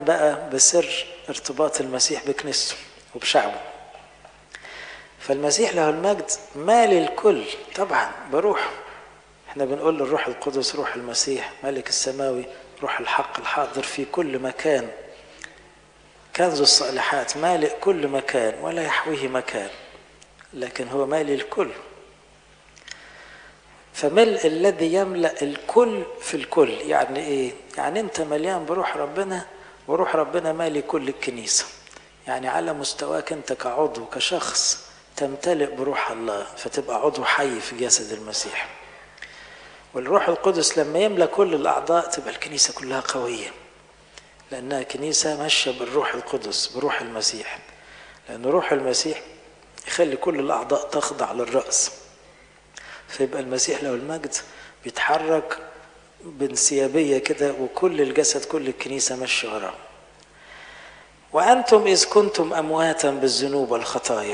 بقى بسر ارتباط المسيح بكنيسته وبشعبه فالمسيح له المجد مال الكل طبعا بروحه احنا بنقول للروح القدس روح المسيح ملك السماوي روح الحق الحاضر في كل مكان كنز الصالحات مالئ كل مكان ولا يحويه مكان لكن هو مالي الكل فملء الذي يملأ الكل في الكل يعني ايه يعني انت مليان بروح ربنا وروح ربنا مالي كل الكنيسة يعني على مستواك انت كعضو كشخص تمتلئ بروح الله فتبقى عضو حي في جسد المسيح والروح القدس لما يملى كل الأعضاء تبقى الكنيسة كلها قوية لأنها كنيسة ماشية بالروح القدس بروح المسيح لأن روح المسيح يخلي كل الأعضاء تخضع للرأس فيبقى المسيح له المجد بيتحرك بانسيابية كده وكل الجسد كل الكنيسة ماشية وراه وأنتم إذ كنتم أمواتا بالذنوب والخطايا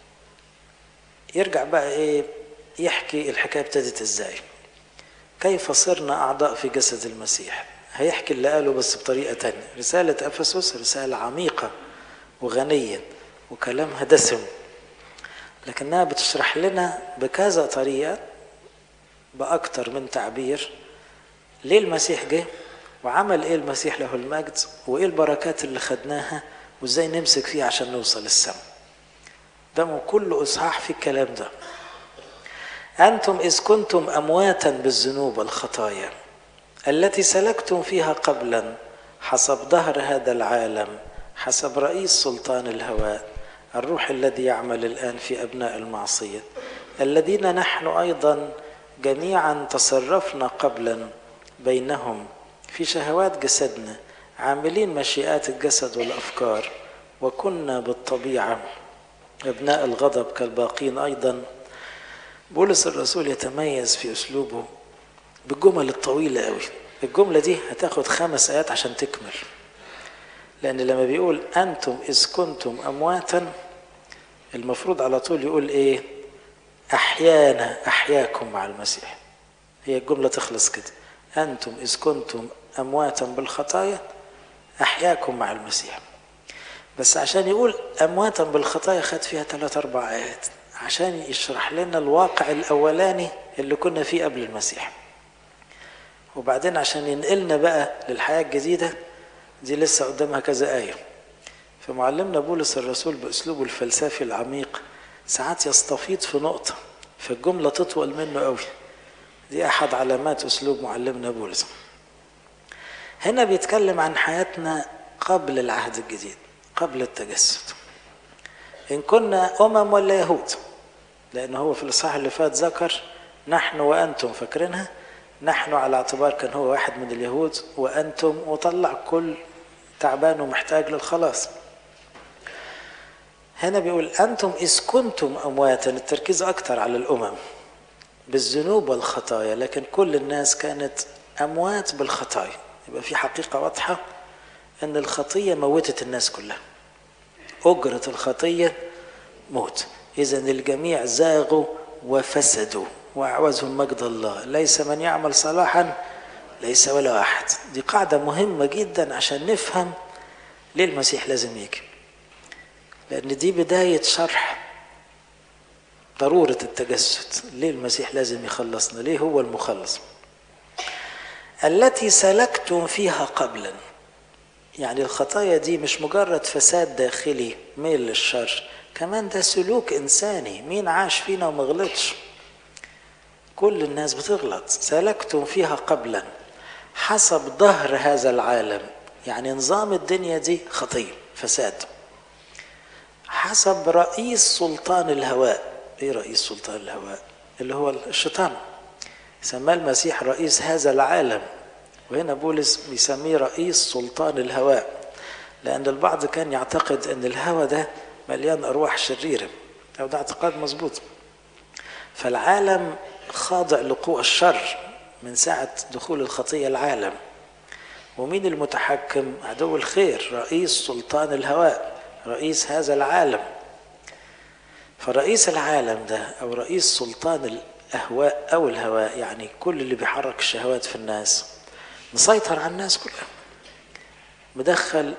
يرجع بقى إيه يحكي الحكاية ابتدت إزاي كيف صرنا أعضاء في جسد المسيح هيحكي اللي قاله بس بطريقة تانية رسالة أفسس رسالة عميقة وغنية وكلامها دسم لكنها بتشرح لنا بكذا طريقة بأكتر من تعبير ليه المسيح جه وعمل ايه المسيح له المجد وايه البركات اللي خدناها وازاي نمسك فيها عشان نوصل السماء ده كل اصحاح في الكلام ده انتم اذ كنتم امواتا بالذنوب والخطايا التي سلكتم فيها قبلا حسب ظهر هذا العالم حسب رئيس سلطان الهواء الروح الذي يعمل الان في ابناء المعصيه الذين نحن ايضا جميعا تصرفنا قبلا بينهم في شهوات جسدنا عاملين مشيئات الجسد والافكار وكنا بالطبيعه ابناء الغضب كالباقين ايضا بولس الرسول يتميز في اسلوبه بالجمل الطويله قوي الجمله دي هتاخد خمس ايات عشان تكمل لان لما بيقول انتم اذ كنتم امواتا المفروض على طول يقول ايه احيانا احياكم مع المسيح هي الجمله تخلص كده أنتم إذ كنتم أمواتا بالخطايا أحياكم مع المسيح بس عشان يقول أمواتا بالخطايا خد فيها ثلاث أربع آيات عشان يشرح لنا الواقع الأولاني اللي كنا فيه قبل المسيح وبعدين عشان ينقلنا بقى للحياة الجديدة دي لسه قدامها كذا آية فمعلمنا بولس الرسول بأسلوبه الفلسفي العميق ساعات يستفيض في نقطة فالجملة تطول منه قوي دي احد علامات اسلوب معلمنا بولس هنا بيتكلم عن حياتنا قبل العهد الجديد قبل التجسد ان كنا امم ولا يهود لان هو في الاصحاح اللي فات ذكر نحن وانتم فاكرينها نحن على اعتبار كان هو واحد من اليهود وانتم وطلع كل تعبان ومحتاج للخلاص هنا بيقول انتم اذ كنتم امواتا التركيز اكتر على الامم بالذنوب والخطايا لكن كل الناس كانت اموات بالخطايا يبقى في حقيقه واضحه ان الخطيه موتت الناس كلها اجره الخطيه موت اذا الجميع زاغوا وفسدوا واعوزهم مجد الله ليس من يعمل صلاحا ليس ولا احد دي قاعده مهمه جدا عشان نفهم ليه المسيح لازم يجي لان دي بدايه شرح ضرورة التجسد ليه المسيح لازم يخلصنا ليه هو المخلص التي سلكتم فيها قبلا يعني الخطايا دي مش مجرد فساد داخلي ميل للشر كمان ده سلوك إنساني مين عاش فينا وما غلطش كل الناس بتغلط سلكتم فيها قبلا حسب ظهر هذا العالم يعني نظام الدنيا دي خطية فساد حسب رئيس سلطان الهواء ايه رئيس سلطان الهواء اللي هو الشيطان سماه المسيح رئيس هذا العالم وهنا بولس بيسميه رئيس سلطان الهواء لان البعض كان يعتقد ان الهواء ده مليان ارواح شريره او ده اعتقاد مظبوط فالعالم خاضع لقوى الشر من ساعه دخول الخطيه العالم ومين المتحكم عدو الخير رئيس سلطان الهواء رئيس هذا العالم فرئيس العالم ده او رئيس سلطان الاهواء او الهواء يعني كل اللي بيحرك الشهوات في الناس مسيطر على الناس كلها مدخل